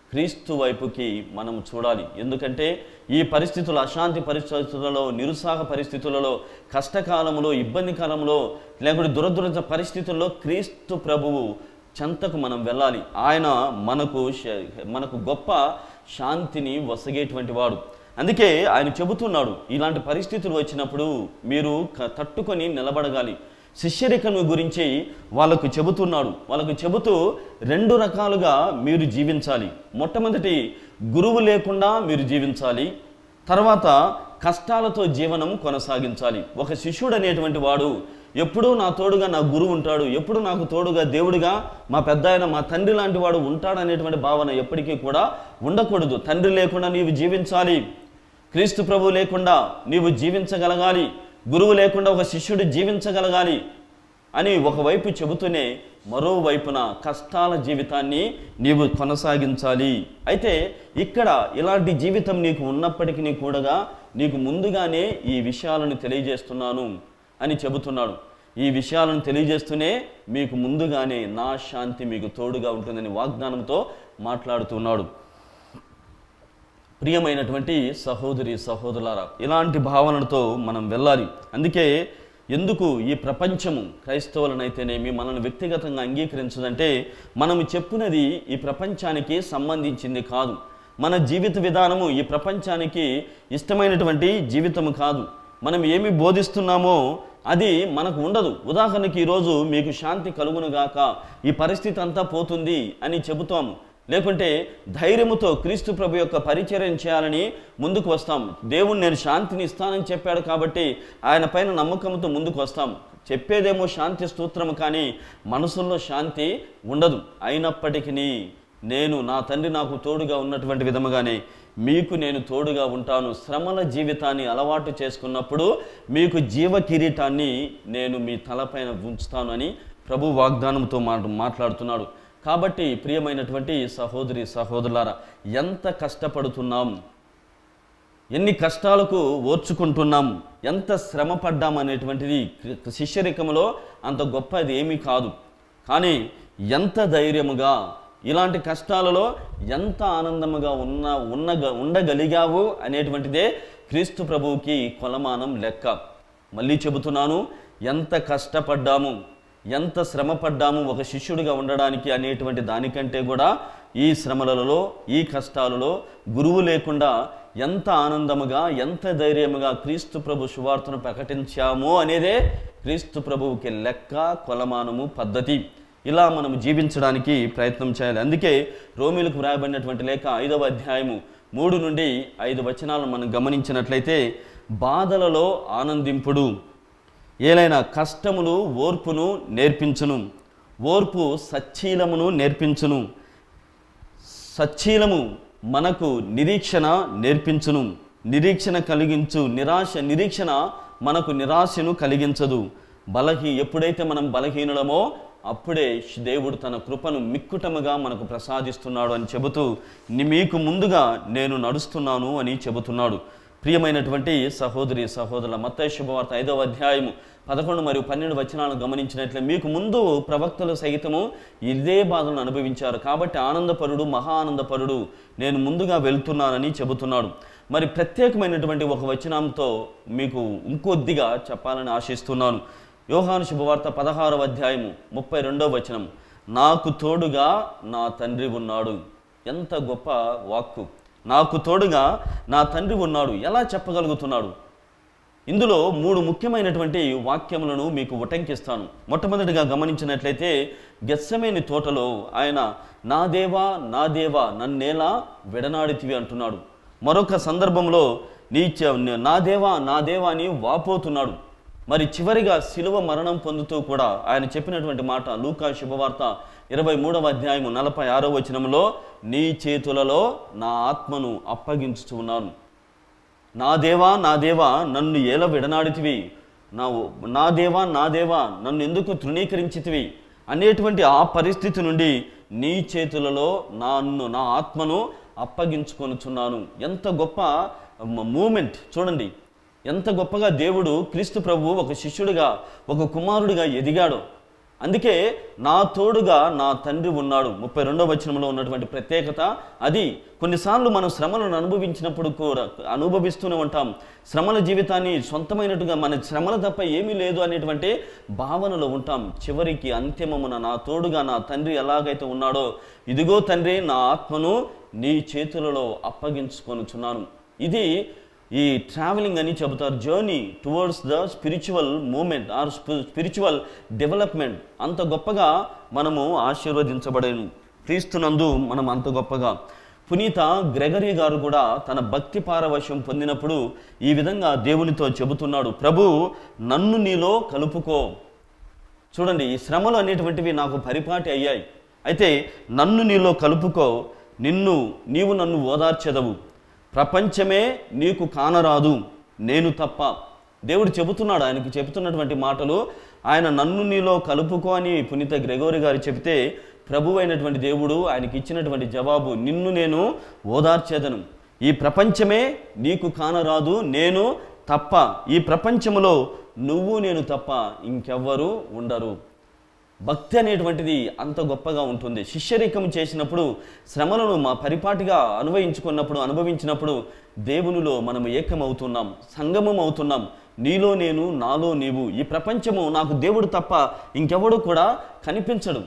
క్రీస్తు వైపుకి మనం చూడాలి ఎందుకంటే ఈ పరిస్థితులు అశాంతి పరిస్థితులలో నిరుత్సాహ పరిస్థితులలో కష్టకాలంలో ఇబ్బంది కాలంలో లేకుంటే దురదృష్ట పరిస్థితుల్లో క్రీస్తు ప్రభువు చెంతకు మనం వెళ్ళాలి ఆయన మనకు శ- మనకు గొప్ప శాంతిని వసగేటువంటి వాడు అందుకే ఆయన చెబుతున్నాడు ఇలాంటి పరిస్థితులు వచ్చినప్పుడు మీరు క- తట్టుకొని నిలబడగాలి శిష్యరికను గురించి వాళ్ళకు చెబుతున్నాడు వాళ్ళకు చెబుతూ రెండు రకాలుగా మీరు జీవించాలి మొట్టమొదటి గురువు లేకుండా మీరు జీవించాలి తర్వాత కష్టాలతో జీవనం కొనసాగించాలి ఒక శిష్యుడు అనేటువంటి వాడు ఎప్పుడూ నా తోడుగా నా గురువు ఉంటాడు ఎప్పుడు నాకు తోడుగా దేవుడిగా మా పెద్ద ఆయన మా తండ్రి లాంటి వాడు ఉంటాడు అనేటువంటి భావన ఎప్పటికీ కూడా ఉండకూడదు తండ్రి లేకుండా నీవు జీవించాలి క్రీస్తు ప్రభు లేకుండా నీవు జీవించగలగాలి గురువు లేకుండా ఒక శిష్యుడు జీవించగలగాలి అని ఒకవైపు చెబుతూనే మరోవైపున కష్టాల జీవితాన్ని నీవు కొనసాగించాలి అయితే ఇక్కడ ఇలాంటి జీవితం నీకు ఉన్నప్పటికీ కూడా నీకు ముందుగానే ఈ విషయాలను తెలియజేస్తున్నాను అని చెబుతున్నాడు ఈ విషయాలను తెలియజేస్తూనే మీకు ముందుగానే నా శాంతి మీకు తోడుగా ఉంటుందని వాగ్దానంతో మాట్లాడుతున్నాడు ప్రియమైనటువంటి సహోదరి సహోదరులారా ఇలాంటి భావనలతో మనం వెళ్ళాలి అందుకే ఎందుకు ఈ ప్రపంచము క్రైస్తవులనైతేనేమి మనల్ని వ్యక్తిగతంగా అంగీకరించదంటే మనం చెప్పున్నది ఈ ప్రపంచానికి సంబంధించింది కాదు మన జీవిత విధానము ఈ ప్రపంచానికి ఇష్టమైనటువంటి జీవితము కాదు మనం ఏమి బోధిస్తున్నామో అది మనకు ఉండదు ఉదాహరణకి ఈరోజు మీకు శాంతి కలుగునుగాక ఈ పరిస్థితి అంతా పోతుంది అని చెబుతాము లేకుంటే ధైర్యముతో క్రీస్తు ప్రభు యొక్క పరిచర్యం చేయాలని ముందుకు వస్తాం దేవుడు నేను శాంతిని ఇస్తానని చెప్పాడు కాబట్టి ఆయన పైన నమ్మకంతో ముందుకు వస్తాం చెప్పేదేమో శాంతి స్తోత్రము కానీ మనసుల్లో శాంతి ఉండదు అయినప్పటికీ నేను నా తండ్రి నాకు తోడుగా ఉన్నటువంటి విధముగానే మీకు నేను తోడుగా ఉంటాను శ్రమల జీవితాన్ని అలవాటు చేసుకున్నప్పుడు మీకు జీవ కిరీటాన్ని నేను మీ తలపైన ఉంచుతాను అని ప్రభు వాగ్దానంతో మాట మాట్లాడుతున్నాడు కాబట్టి ప్రియమైనటువంటి సహోదరి సహోదరులారా ఎంత కష్టపడుతున్నాం ఎన్ని కష్టాలకు ఓర్చుకుంటున్నాం ఎంత శ్రమ పడ్డాం అనేటువంటిది క్రి- శిష్యరికములో అంత గొప్పది ఏమీ కాదు కానీ ఎంత ధైర్యముగా ఇలాంటి కష్టాలలో ఎంత ఆనందముగా ఉన్న ఉన్నగ ఉండగలిగావు అనేటువంటిదే క్రీస్తు ప్రభువుకి కొలమానం లెక్క మళ్ళీ చెబుతున్నాను ఎంత కష్టపడ్డాము ఎంత శ్రమ పడ్డాము ఒక శిష్యుడిగా ఉండడానికి అనేటువంటి దానికంటే కూడా ఈ శ్రమలలో ఈ కష్టాలలో గురువు లేకుండా ఎంత ఆనందముగా ఎంత ధైర్యముగా క్రీస్తు ప్రభు సువార్తను ప్రకటించామో అనేదే క్రీస్తు ప్రభువుకి లెక్క కొలమానము పద్ధతి ఇలా మనం జీవించడానికి ప్రయత్నం చేయాలి అందుకే రోమిలకు వ్రాయబడినటువంటి లేఖ ఐదవ అధ్యాయము మూడు నుండి ఐదు వచనాలను మనం గమనించినట్లయితే బాధలలో ఆనందింపుడు ఏలైనా కష్టములు ఓర్పును నేర్పించును ఓర్పు సచ్చీలమును నేర్పించును సచ్చీలము మనకు నిరీక్షణ నేర్పించును నిరీక్షణ కలిగించు నిరాశ నిరీక్షణ మనకు నిరాశను కలిగించదు బలహీ ఎప్పుడైతే మనం బలహీనులమో అప్పుడే దేవుడు తన కృపను మిక్కుటముగా మనకు ప్రసాదిస్తున్నాడు అని చెబుతూ "ని- మీకు ముందుగా నేను నడుస్తున్నాను అని చెబుతున్నాడు ప్రియమైనటువంటి సహోదరి సహోదరుల మత్తయి శుభవార్త ఐదవ అధ్యాయము పదకొండు మరియు పన్నెండు వచనాలను గమనించినట్లే మీకు ముందు ప్రవక్తలు సైతము ఇదే బాధలను అనుభవించారు కాబట్టి ఆనందపరుడు మహా ఆనందపరుడు నేను ముందుగా వెళ్తున్నానని చెబుతున్నాడు మరి ప్రత్యేకమైనటువంటి ఒక వచనంతో మీకు ఇంకొద్దిగా చెప్పాలని ఆశిస్తున్నాను యోహాను శుభవార్త పదహారవ అధ్యాయము ముప్పై రెండవ వచనం నాకు తోడుగా నా తండ్రి ఉన్నాడు ఎంత గొప్ప వాక్కు నాకు తోడుగా నా తండ్రి ఉన్నాడు ఎలా చెప్పగలుగుతున్నాడు ఇందులో మూడు ముఖ్యమైనటువంటి వాక్యములను మీకు ఉటంకిస్తాను మొట్టమొదటిగా గమనించినట్లయితే గెస్సమేని తోటలో ఆయన నా దేవా నా దేవా నన్నేలా విడనాడితివి అంటున్నాడు మరొక సందర్భంలో నీ చ- నా దేవా నా దేవా అని వాపోతున్నాడు మరి చివరిగా శిలువ మరణం పొందుతూ కూడా ఆయన చెప్పినటువంటి మాట లూకా శుభవార్త ఇరవై మూడవ అధ్యాయము నలభై ఆరో వచనంలో నీ చేతులలో నా ఆత్మను అప్పగించుచు ఉన్నాను నా దేవా నా దేవా నన్ను ఏల విడనాడితివి నా నా దేవా నా దేవా నన్ను ఎందుకు తృణీకరించితివి అనేటువంటి ఆ పరిస్థితి నుండి నీ చేతులలో నన్ను నా ఆత్మను అప్పగించుకొనుచున్నాను ఎంత గొప్ప మూమెంట్ చూడండి ఎంత గొప్పగా దేవుడు క్రీస్తు ప్రభువు ఒక శిష్యుడిగా ఒక కుమారుడిగా ఎదిగాడో అందుకే నా తోడుగా నా తండ్రి ఉన్నాడు ముప్పై రెండో వచనంలో ఉన్నటువంటి ప్రత్యేకత అది కొన్నిసార్లు మనం శ్రమలను అనుభవించినప్పుడు కూడా అనుభవిస్తూనే ఉంటాం శ్రమల జీవితాన్ని సొంతమైనట్టుగా మన శ్రమల తప్ప ఏమీ లేదు అనేటువంటి భావనలో ఉంటాం చివరికి అంతిమమున నా తోడుగా నా తండ్రి ఎలాగైతే ఉన్నాడో ఇదిగో తండ్రి నా ఆత్మను నీ చేతులలో అప్పగించుకొనుచున్నాను ఇది ఈ ట్రావెలింగ్ అని చెబుతారు journey towards the spiritual moment or spiritual development అంత గొప్పగా మనము ఆశీర్వదించబడేను క్రీస్తునందు మనం అంత గొప్పగా పునీత గ్రెగరీ గారు కూడా తన భక్తి పారవశ్యం పొందినప్పుడు ఈ విధంగా దేవునితో చెబుతున్నాడు ప్రభు నన్ను నీలో కలుపుకో చూడండి ఈ శ్రమలు అనేటువంటివి నాకు పరిపాటి అయ్యాయి అయితే నన్ను నీలో కలుపుకో నిన్ను నీవు నన్ను ఓదార్చెదవు ప్రపంచమే నీకు కానరాదు నేను తప్ప దేవుడు చెబుతున్నాడు ఆయనకు చెబుతున్నటువంటి మాటలు ఆయన నన్ను నీలో కలుపుకో అని పునీత గ్రెగోరి గారు చెబితే ప్రభు అయినటువంటి దేవుడు ఆయనకి ఇచ్చినటువంటి జవాబు నిన్ను నేను ఓదార్చేదను ఈ ప్రపంచమే నీకు కానరాదు నేను తప్ప ఈ ప్రపంచములో నువ్వు నేను తప్ప ఇంకెవ్వరూ ఉండరు భక్తి అనేటువంటిది అంత గొప్పగా ఉంటుంది శిష్యరికం చేసినప్పుడు శ్రమలను మా పరిపాటిగా అనుభవించుకున్నప్పుడు అనుభవించినప్పుడు దేవునిలో మనం ఏకమవుతున్నాం సంగమం అవుతున్నాం నీలో నేను నాలో నీవు ఈ ప్రపంచము నాకు దేవుడు తప్ప ఇంకెవడు కూడా కనిపించడు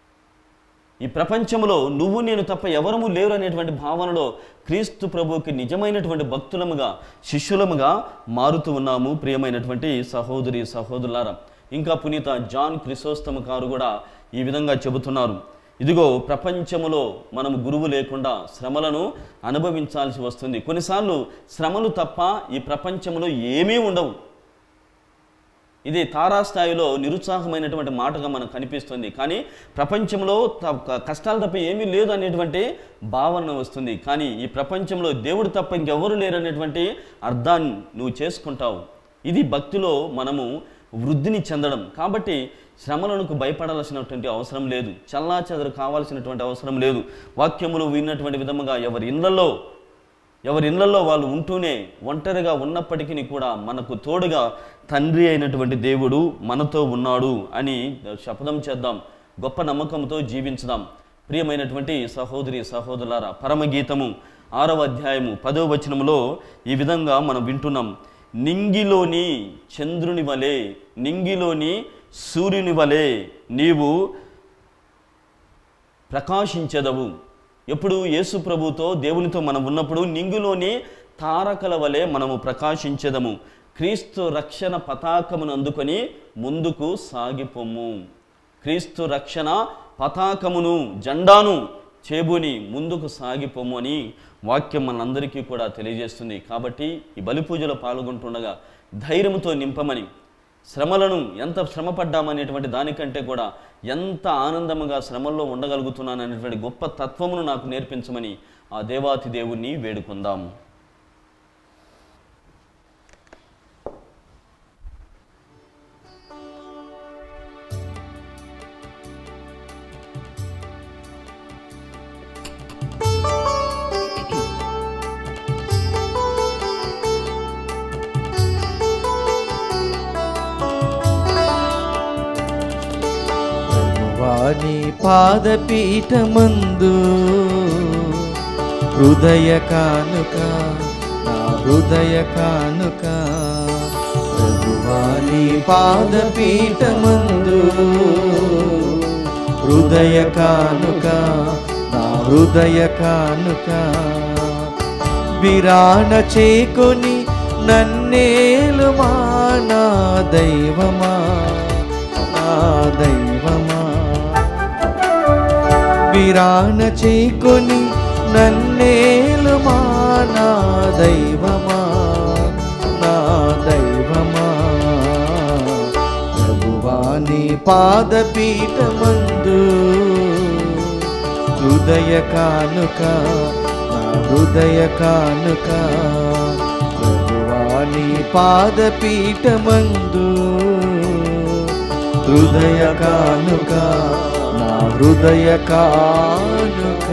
ఈ ప్రపంచంలో నువ్వు నేను తప్ప ఎవరము లేరు అనేటువంటి భావనలో క్రీస్తు ప్రభువుకి నిజమైనటువంటి భక్తులముగా శిష్యులముగా మారుతూ ఉన్నాము ప్రియమైనటువంటి సహోదరి సహోదరులారా ఇంకా పునీత జాన్ క్రిసోస్తమ గారు కూడా ఈ విధంగా చెబుతున్నారు ఇదిగో ప్రపంచములో మనం గురువు లేకుండా శ్రమలను అనుభవించాల్సి వస్తుంది కొన్నిసార్లు శ్రమలు తప్ప ఈ ప్రపంచంలో ఏమీ ఉండవు ఇది తారాస్థాయిలో నిరుత్సాహమైనటువంటి మాటగా మనకు కనిపిస్తుంది కానీ ప్రపంచంలో త- క- కష్టాలు తప్ప ఏమీ లేదు అనేటువంటి భావన వస్తుంది కానీ ఈ ప్రపంచంలో దేవుడు తప్ప ఇంకెవరు లేరు అనేటువంటి అర్థాన్ని నువ్వు చేసుకుంటావు ఇది భక్తిలో మనము వృద్ధిని చెందడం కాబట్టి శ్రమలకు భయపడాల్సినటువంటి అవసరం లేదు చల్లా చెదరు కావాల్సినటువంటి అవసరం లేదు వాక్యములు విన్నటువంటి విధముగా ఎవరి ఇళ్లలో ఎవరి ఇళ్లలో వాళ్ళు ఉంటూనే ఒంటరిగా ఉన్నప్పటికీ కూడా మనకు తోడుగా తండ్రి అయినటువంటి దేవుడు మనతో ఉన్నాడు అని శపథం చేద్దాం గొప్ప నమ్మకంతో జీవించుదాం ప్రియమైనటువంటి సహోదరి సహోదరులారా పరమగీతము ఆరవ అధ్యాయము పదవ వచనములో ఈ విధంగా మనం వింటున్నాం నింగిలోని చంద్రుని వలె నింగిలోని సూర్యుని వలె నీవు ప్రకాశించెదవు ఎప్పుడు యేసు ప్రభుతో దేవునితో మనం ఉన్నప్పుడు నింగులోని తారకల వలె మనము ప్రకాశించెదము క్రీస్తు రక్షణ పతాకమును అందుకొని ముందుకు సాగిపోము క్రీస్తు రక్షణ పతాకమును జెండాను చేబుని ముందుకు సాగిపోము అని వాక్యం మనందరికీ కూడా తెలియజేస్తుంది కాబట్టి ఈ బలి పూజలో పాల్గొంటుండగా ధైర్యంతో నింపమని శ్రమలను ఎంత శ్రమ పడ్డామనేటువంటి దానికంటే కూడా ఎంత ఆనందముగా శ్రమల్లో ఉండగలుగుతున్నాను అనేటువంటి గొప్ప తత్వమును నాకు నేర్పించమని ఆ దేవాతి దేవుణ్ణి వేడుకుందాం వాని పాదపీఠమందు హృదయ కానుక నా హృదయ కానుక ప్రభువాని పాదపీఠమందు హృదయ కానుక నా హృదయ కానుక విరాణ చేకొని నన్నేలు మా నా దైవమా నా దైవమా విరాణ చేకొని నన్నేలు మా నా దైవమా నా దైవమా ప్రభువాని పాదపీఠమందు హృదయ కానుక నా హృదయ కానుక ప్రభువాని పాదపీఠమందు హృదయ కానుక నా హృదయ కానుక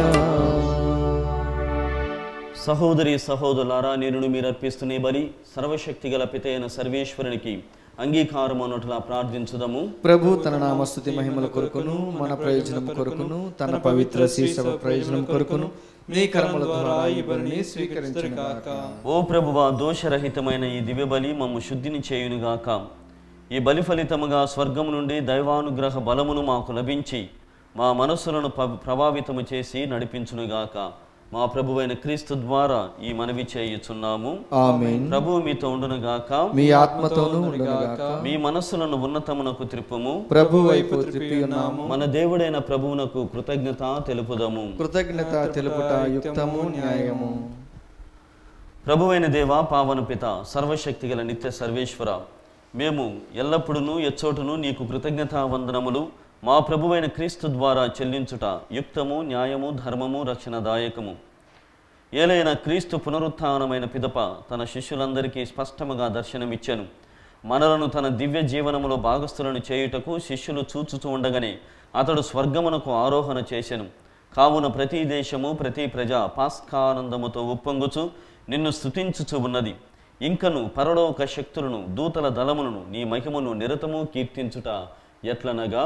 సహోదరి సహోదరులారా నేను మీరు అర్పిస్తున్న ఈ బలి సర్వశక్తి గల పితైన సర్వేశ్వరునికి అంగీకారం అన్నట్లా ప్రార్థించుదము ప్రభు తన నామస్తుతి మహిమల కొరకును మన ప్రయోజనం కొరకును తన పవిత్ర శీర్షవ ప్రయోజనం కొరకును నీ కర్మల ద్వారా ఈ బలిని స్వీకరించుగాక ఓ ప్రభువా దోషరహితమైన ఈ దివ్య బలి మమ్ము శుద్ధిని చేయునుగాక ఈ బలి ఫలితముగా స్వర్గము నుండి దైవానుగ్రహ బలమును మాకు లభించి మా మనస్సులను ప- ప్రభావితము చేసి నడిపించునుగాక మా ప్రభువైన క్రీస్తు ద్వారా ఈ మనవి చేయుచున్నాము ఆమేన్ ప్రభువు మీతో ఉండునుగాక మీ ఆత్మతోనూ ఉండగాక మీ మనస్సులను ఉన్నతమునకు త్రిప్పుము ప్రభు వైపు త్రిప్పి ఉన్నాము మన దేవుడైన ప్రభువునకు కృతజ్ఞత తెలుపుదము కృతజ్ఞత తెలుపుట యుక్తము న్యాయము ప్రభువైన దేవ పావన పిత సర్వశక్తిగల నిత్య సర్వేశ్వర మేము ఎల్లప్పుడూ ఎచ్చోటును నీకు కృతజ్ఞతా వందనములు మా ప్రభువైన క్రీస్తు ద్వారా చెల్లించుట యుక్తము న్యాయము ధర్మము రక్షణదాయకము ఏలైన క్రీస్తు పునరుత్థానమైన పిదప తన శిష్యులందరికీ స్పష్టముగా దర్శనమిచ్చెను మనలను తన దివ్య జీవనములో భాగస్థులను చేయుటకు శిష్యులు చూచుచూ ఉండగానే అతడు స్వర్గమునకు ఆరోహణ చేసెను కావున ప్రతి దేశము ప్రతి ప్రజ పాస్కానందముతో ఉప్పొంగుచు నిన్ను స్తుతించుచు ఉన్నది ఇంకను పరలోక శక్తులను దూతల దళములను నీ మహిమను నిరతము కీర్తించుట ఎట్లనగా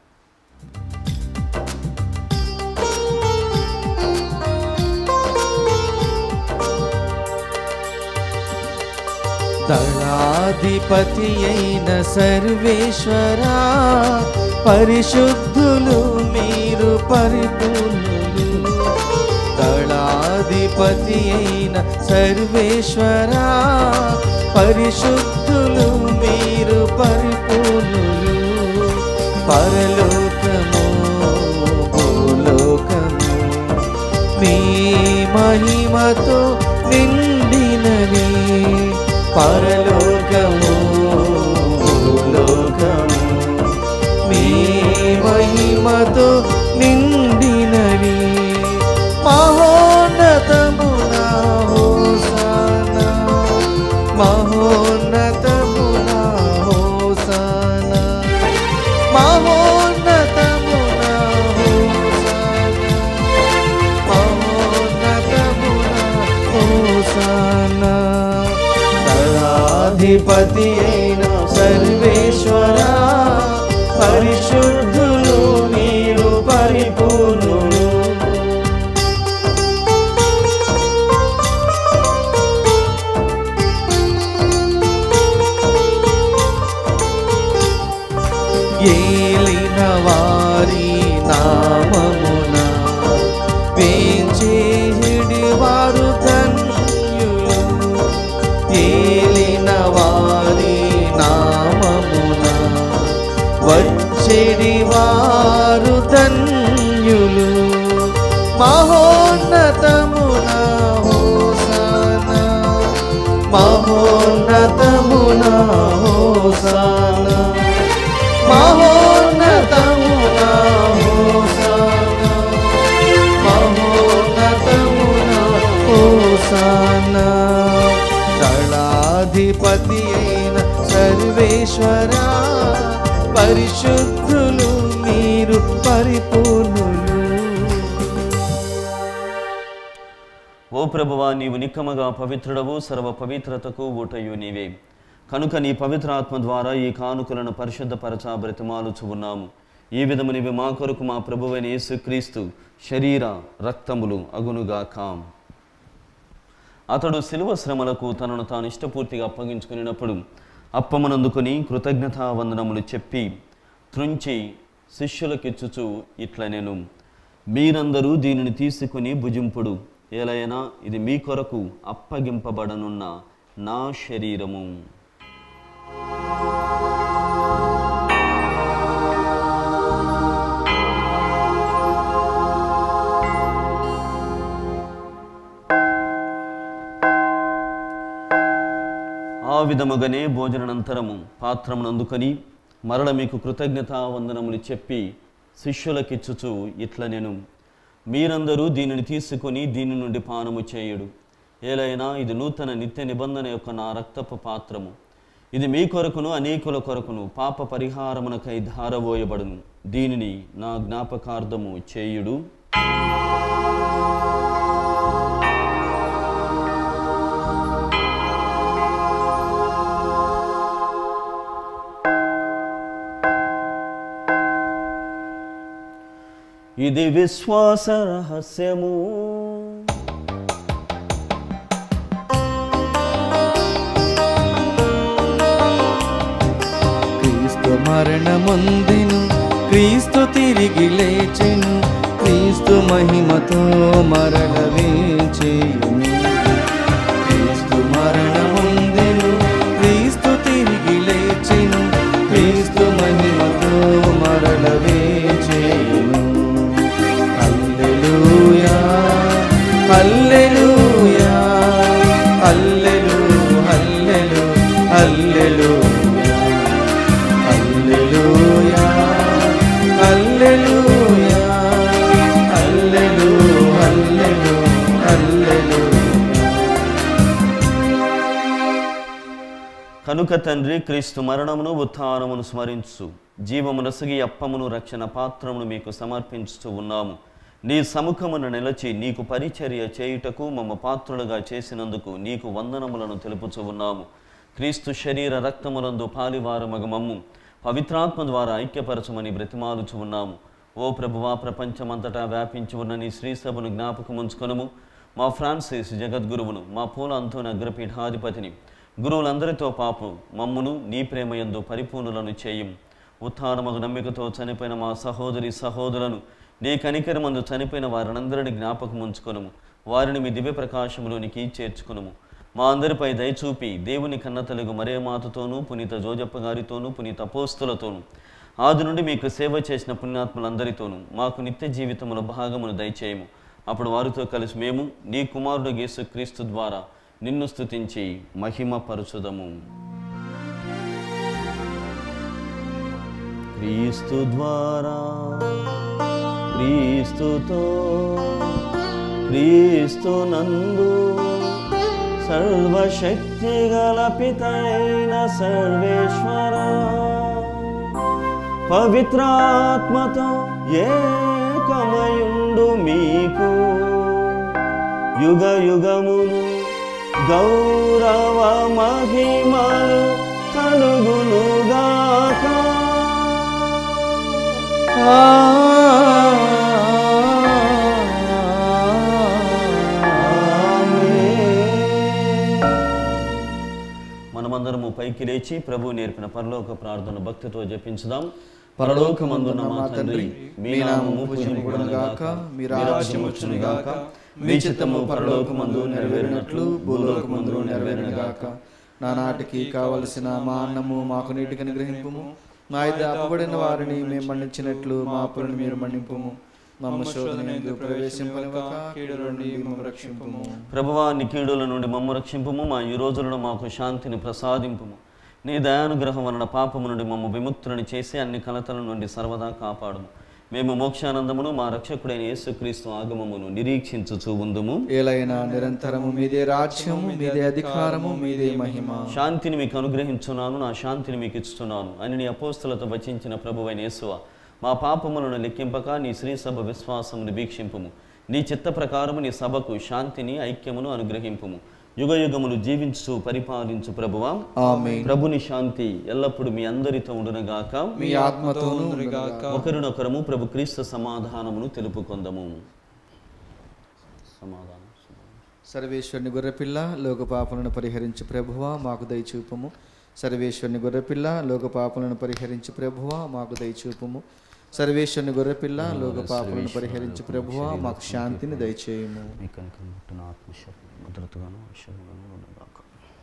దళాధిపతి అయిన సర్వేశ్వరా పరిశుద్ధులు మీరు పరిపూర్ణులు దళాధిపతి అయిన సర్వేశ్వరా పరిశుద్ధులు మీరు పరిపూర్ణులు పరలోకము భూలోకము మీ మహిమతో నిండినవి పరలోకము లోకము మీ మహిమతో నిండినవి మహోన్నతమున హోసాన మహోన్నతమున హోసాన మహోన్నతమున హోసాన మహోన్నతమున హోసాన దళాధిపతి అయిన సర్వేశ్వర పరిశుద్ధులు మీరు పరిపూర్ణులు ఏలిన వారి నామమున వేంచేడి వారు ధన్యులు ఏలిన వారి నామమున వచ్చేడి వారు ధన్యులు మహోన్నతమున హోసాన మహోన్నతమున హోసాన మహోన్నతమున హోసాన మహోన్నతమున హోసాన దళాధిపతి అయిన సర్వేశ్వర పరిశుద్ధులు మీరు పరిపూర్ణులు ఓ ప్రభువా నీవు నిక్కమగా పవిత్రుడవు సర్వ పవిత్రతకు ఊటయు నీవే కనుక నీ పవిత్రాత్మ ద్వారా ఈ కానుకలను పరిశుద్ధపరచ బ్రతిమాలుచు ఉన్నాము ఈ విధము నీవి మా కొరకు మా ప్రభువైన యేసుక్రీస్తు శరీర రక్తములు అగునుగాక అతడు శిలువ శ్రమలకు తనను తాను ఇష్టపూర్తిగా అప్పగించుకునేటప్పుడు అప్పమనందుకొని కృతజ్ఞతా వందనములు చెప్పి త్రుంచి శిష్యులకిచ్చుచు ఇట్ల నేను మీరందరూ దీనిని తీసుకుని భుజింపుడు ఏలైనా ఇది మీ కొరకు అప్పగింపబడనున్న నా శరీరము ఆ విధముగానే భోజనానంతరము పాత్రమును అందుకొని మరల మీకు కృతజ్ఞతా వందనములు చెప్పి శిష్యులకిచ్చుచు ఇట్ల నేను మీరందరూ దీనిని తీసుకొని దీని నుండి పానము చేయుడు ఏలైనా ఇది నూతన నిత్య నిబంధన యొక్క నా రక్తపు పాత్రము ఇది మీ కొరకును అనేకుల కొరకును పాప పరిహారమునకై ధారబోయబడును దీనిని నా జ్ఞాపకార్థము చేయుడు ఇది విశ్వాస రహస్యము క్రీస్తు మరణముందిను క్రీస్తు తిరిగి లేచెను క్రీస్తు మహిమతో మరల వేచేయును క్రీస్తు మరణముందిను క్రీస్తు తిరిగి లేచెను క్రీస్తు మహిమతో మరల వేచేయును హల్లెలూయా హల్లెలూయా హల్లెలూ హల్లెలూ హల్లెలూయా హల్లెలూయా హల్లెలూయా హల్లెలూ హల్లెలూ హల్లెలూయా కనుక తండ్రి క్రీస్తు మరణమును ఉత్థానమును స్మరించు జీవమునసగి అప్పమును రక్షణ పాత్రమును మీకు సమర్పించుతూ ఉన్నాము నీ సముఖమును నిలచి నీకు పరిచర్య చేయుటకు మమ్మ పాత్రులుగా చేసినందుకు నీకు వందనములను తెలుపుచూ ఉన్నాము క్రీస్తు శరీర రక్తములందు పాలివారమగ మమ్ము పవిత్రాత్మ ద్వారా ఐక్యపరచమని బ్రతిమాలుచు ఉన్నాము ఓ ప్రభువా ప్రపంచమంతటా వ్యాపించి ఉన్న నీ శ్రీసభను జ్ఞాపకముంచుకొనుము మా ఫ్రాన్సిస్ జగద్గురువును మా పూల అంతోన అగ్రపీఠాధిపతిని గురువులందరితో పాపు మమ్మును నీ ప్రేమయందు పరిపూర్ణులను చేయం ఉత్థానమగు నమ్మికతో చనిపోయిన మా సహోదరి సహోదరులను నీ కనికరమందు చనిపోయిన వారినందరిని జ్ఞాపకం ఉంచుకొనుము వారిని మీ దివ్య ప్రకాశంలోనికి చేర్చుకొనుము మా అందరిపై దయచూపి దేవుని కన్నతలుగు మరే మాతతోనూ పునీత జోజప్ప గారితోనూ పునీత పోస్తులతోనూ ఆది నుండి మీకు సేవ చేసిన పుణ్యాత్ములందరితోనూ మాకు నిత్య జీవితముల భాగమును దయచేయము అప్పుడు వారితో కలిసి మేము నీ కుమారుడు యేసుక్రీస్తు ద్వారా నిన్ను స్తుతించి మహిమ పరచుదము క్రీస్తు ద్వారా క్రీస్తుతో క్రీస్తు నందు సర్వశక్తి గల పితైన సర్వేశ్వర పవిత్రాత్మతో ఏకమయుండు మీకు యుగ యుగములు గౌరవ మహిమలు కలుగునుగాక మనమందరము పైకి లేచి ప్రభు నేర్పిన పరలోక ప్రార్థన భక్తితో జపించుదాం పరలోకమందున్న మా తండ్రి మీ నామము పూజింపబడునుగాక మీ రాజ్యము వచ్చునుగాక మీ చిత్తము పరలోకమందు నెరవేరినట్లు భూలోకమందు నెరవేరునుగాక నానాటికి కావలసిన మా అన్నము మాకు నీటికి అనుగ్రహింపుము మా ఇద్దరు అప్పబడిన వారిని మేము మన్నించినట్లు మా అప్పులను మీరు మన్నింపుము మమ్మ శోధన ఎందు ప్రవేశింపనివ్వక కీడు నుండి మమ్మ రక్షింపుము ప్రభువా నీ కీడుల నుండి మమ్మ రక్షింపుము మా ఈ రోజులను మాకు శాంతిని ప్రసాదింపుము నీ దయానుగ్రహం వలన పాపము నుండి మమ్మ విముక్తులను చేసి అన్ని కలతల నుండి సర్వదా కాపాడుము మేము మోక్షానందమును మా రక్షకుడైన యేసుక్రీస్తు ఆగమమును నిరీక్షించుచూ ఉందుము ఏలైనా నిరంతరము మీదే రాజ్యము మీదే అధికారము మీదే మహిమ శాంతిని మీకు అనుగ్రహించున్నాను నా శాంతిని మీకు ఇస్తున్నాను అని నీ అపోస్తులతో వచించిన ప్రభువైన యేసువ మా పాపములను లెక్కింపక నీ శ్రీ సభ విశ్వాసమును వీక్షింపుము నీ చిత్త ప్రకారము నీ సభకు శాంతిని ఐక్యమును అనుగ్రహింపుము యుగ యుగములు జీవించు పరిపాలించు ప్రభువా ఆమేన్ ప్రభుని శాంతి ఎల్లప్పుడూ మీ అందరితో ఉండునగాక మీ ఆత్మతోనూ ఉండుగాక. ఒకరినొకరము ప్రభు క్రీస్తు సమాధానమును తెలుపుకొందము సమాధానం సర్వేశ్వరుని గొర్రెపిల్ల లోక పాపలను పరిహరించి ప్రభువా మాకు దయచూపము సర్వేశ్వరుని గొర్రెపిల్ల లోక పాపలను పరిహరించి ప్రభువా మాకు దయచూపము సర్వేశ్వరుని గొర్రెపిల్ల లోక పాపలను పరిహరించి ప్రభువా మాకు శాంతిని దయచేయము మీ కనుక ముట్టిన ఆత్మశక్తి భద్రతగాను ఐశ్వర్యగాను ఉండగాక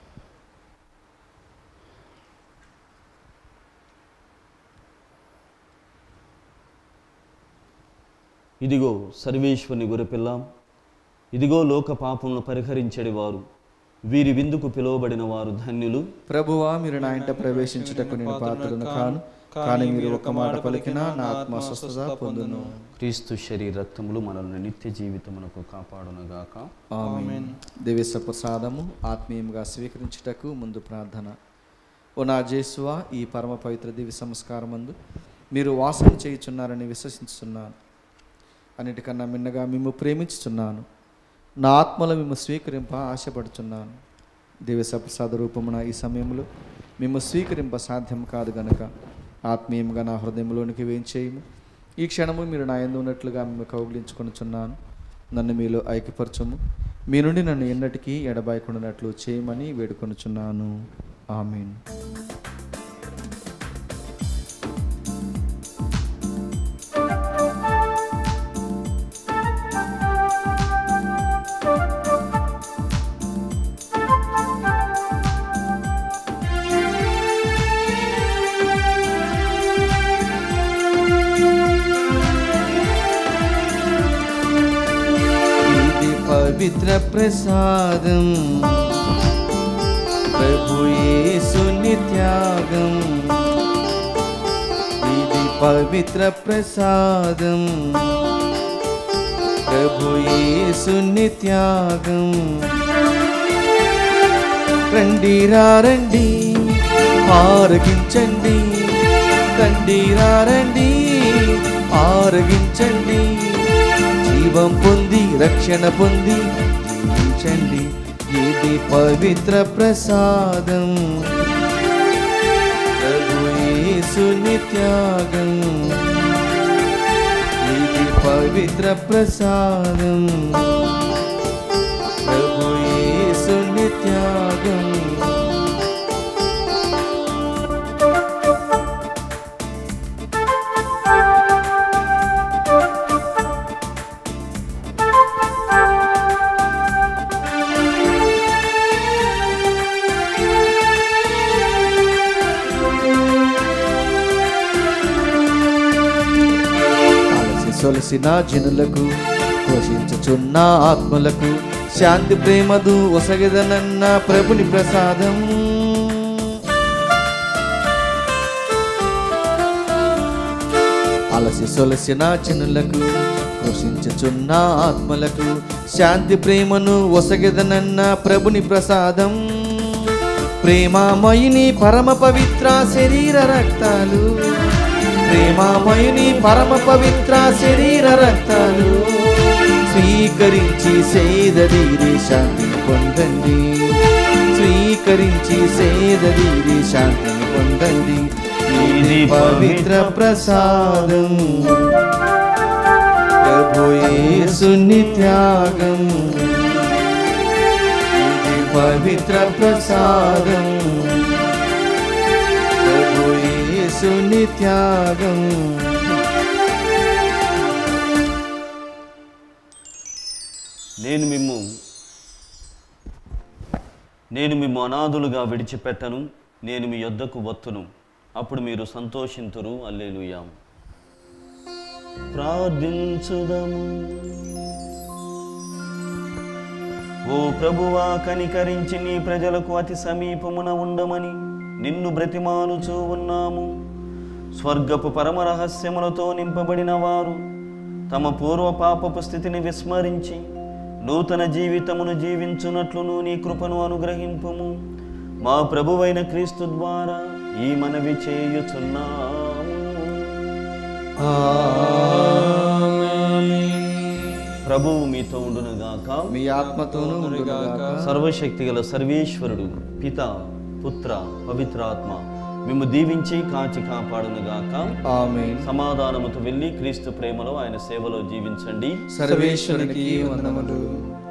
ఇదిగో సర్వేశ్వరుని గొర్రెపిల్ల ఇదిగో లోక పాపములను పరిహరించడి వారు వీరి విందుకు పిలువబడిన వారు ధన్యులు ప్రభువా మీరు నా ఇంట ప్రవేశించుటకు నేను పాత్రను కాను కానీ మీరు ఒక్క మాట పలికినా నా ఆత్మ స్వస్థత పొందును క్రీస్తు శరీర రక్తములు మనల్ని నిత్య జీవితమునకు కాపాడునగాక ఆమేన్ దివ్య ప్రసాదము ఆత్మీయంగా స్వీకరించుటకు ముందు ప్రార్థన ఓ నా జేసువా ఈ పరమ పవిత్ర దివ్య సంస్కారమందు మీరు వాసన చేయుచున్నారని విశ్వసిస్తున్నాను అన్నిటికన్నా మిన్నగా మేము ప్రేమించుచున్నాను నా ఆత్మలో మేము స్వీకరింప ఆశపడుచున్నాను దివ్య సప్రసాద రూపమున ఈ సమయంలో మేము స్వీకరింప సాధ్యం కాదు గనక ఆత్మీయంగా నా హృదయంలోనికి వేయించేయము ఈ క్షణము మీరు నా యందు ఉన్నట్లుగా మేము కౌగిలించుకొనుచున్నాను నన్ను మీలో ఐక్యపరచము మీ నుండి నన్ను ఎన్నటికీ ఎడబాయకుండానట్లు చేయమని వేడుకొనుచున్నాను ఆమీన్ ఇది పవిత్ర ప్రసాదం ప్రభు యేసుని త్యాగం ఇది పవిత్ర ప్రసాదం ప్రభు యేసుని త్యాగం రండి రండి ఆరగించండి రండి రండి ఆరగించండి జీవం పొంది రక్షణ పొంది జీవించండి ఇది పవిత్ర ప్రసాదం ప్రభు యేసుని త్యాగం ఇది పవిత్ర ప్రసాదం ప్రభు యేసుని త్యాగం అలసి సొలసిన జనులకు పోషించుచున్న ఆత్మలకు శాంతి ప్రేమదు ఒసగదనన్న ప్రభుని ప్రసాదం అలసి సొలసిన జనులకు పోషించుచున్న ఆత్మలకు శాంతి ప్రేమను ఒసగదనన్న ప్రభుని ప్రసాదం ప్రేమామయుని పరమ పవిత్ర శరీర రక్తాలు ప్రేమామయుని పరమ పవిత్ర శరీర రక్తాలు స్వీకరించి సేదీరి శాంతిని పొందండి స్వీకరించి సేదీరి శాంతిని పొందండి ఇది పవిత్ర ప్రసాదం ప్రభు యేసుని త్యాగం ఇది పవిత్ర ప్రసాదం ప్రభు యేసుని త్యాగం నేను మిమ్ము నేను మిమ్ము అనాథులుగా విడిచిపెట్టను నేను మీ యొద్దకు వత్తును అప్పుడు మీరు సంతోషింతురు అల్లెలుయా ప్రార్థించుదము ఓ ప్రభువా కనికరించి నీ ప్రజలకు అతి సమీపమున ఉండమని నిన్ను బ్రతిమాలుచూ ఉన్నాము స్వర్గపు పరమ రహస్యములతో నింపబడిన వారు తమ పూర్వ పాపపు స్థితిని విస్మరించి నూతన జీవితమును జీవించున్నట్లును నీ కృపను అనుగ్రహింపుము మా ప్రభువైన క్రీస్తు ద్వారా ఈ మనవి చేయుచున్నాము ప్రభువు మీతో ఉండునుగాక మీ ఆత్మతోనూ ఉండునుగాక సర్వశక్తిగల సర్వేశ్వరుడు పిత పుత్ర పవిత్రాత్మ మిమ్ము దీవించి కాచి కాపాడునుగాక ఆమేన్ సమాధానముతో వెళ్ళి క్రీస్తు ప్రేమలో ఆయన సేవలో జీవించండి సర్వేశ్వరునికి వందనములు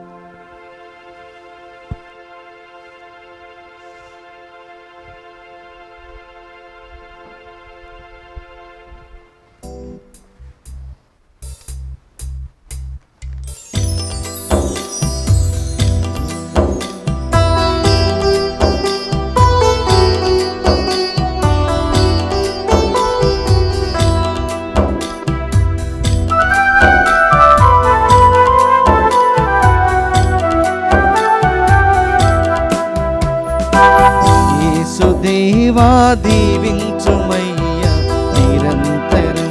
యేసుదేవా దీవించుమయ్య నిరంతరం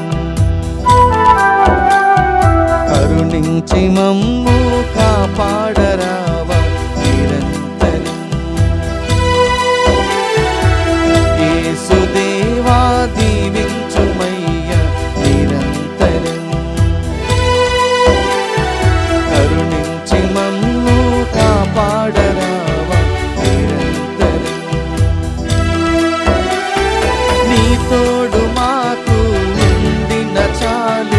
కరుణించి మమ్ము కాపాడరావా నిరంతరం యేసుదేవా దీవించుమయ్య నిరంతరం కరుణించి మమ్ము కాపాడరావా నిరంతరం నీ తోడు మాకు ఉండిన చాలు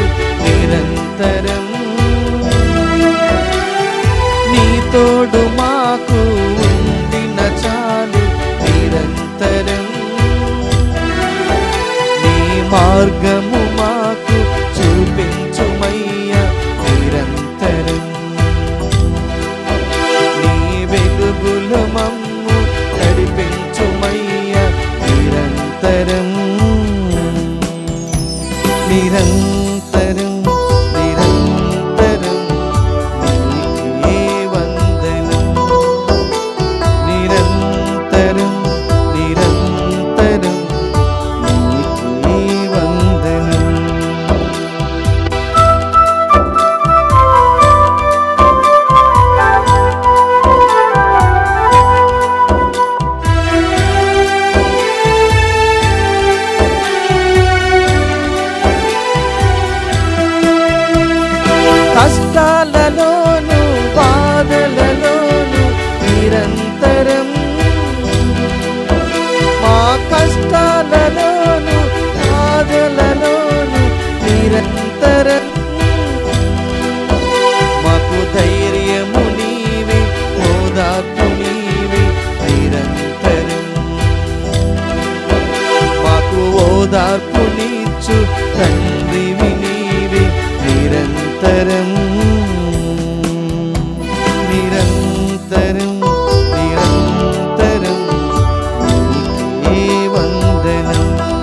నిరంతరం నిరంతరం నీకే వందనం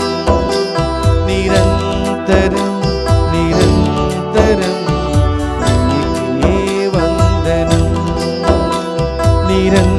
నిరంతరం నిరంతరం నీకే వందనం నిరంతరం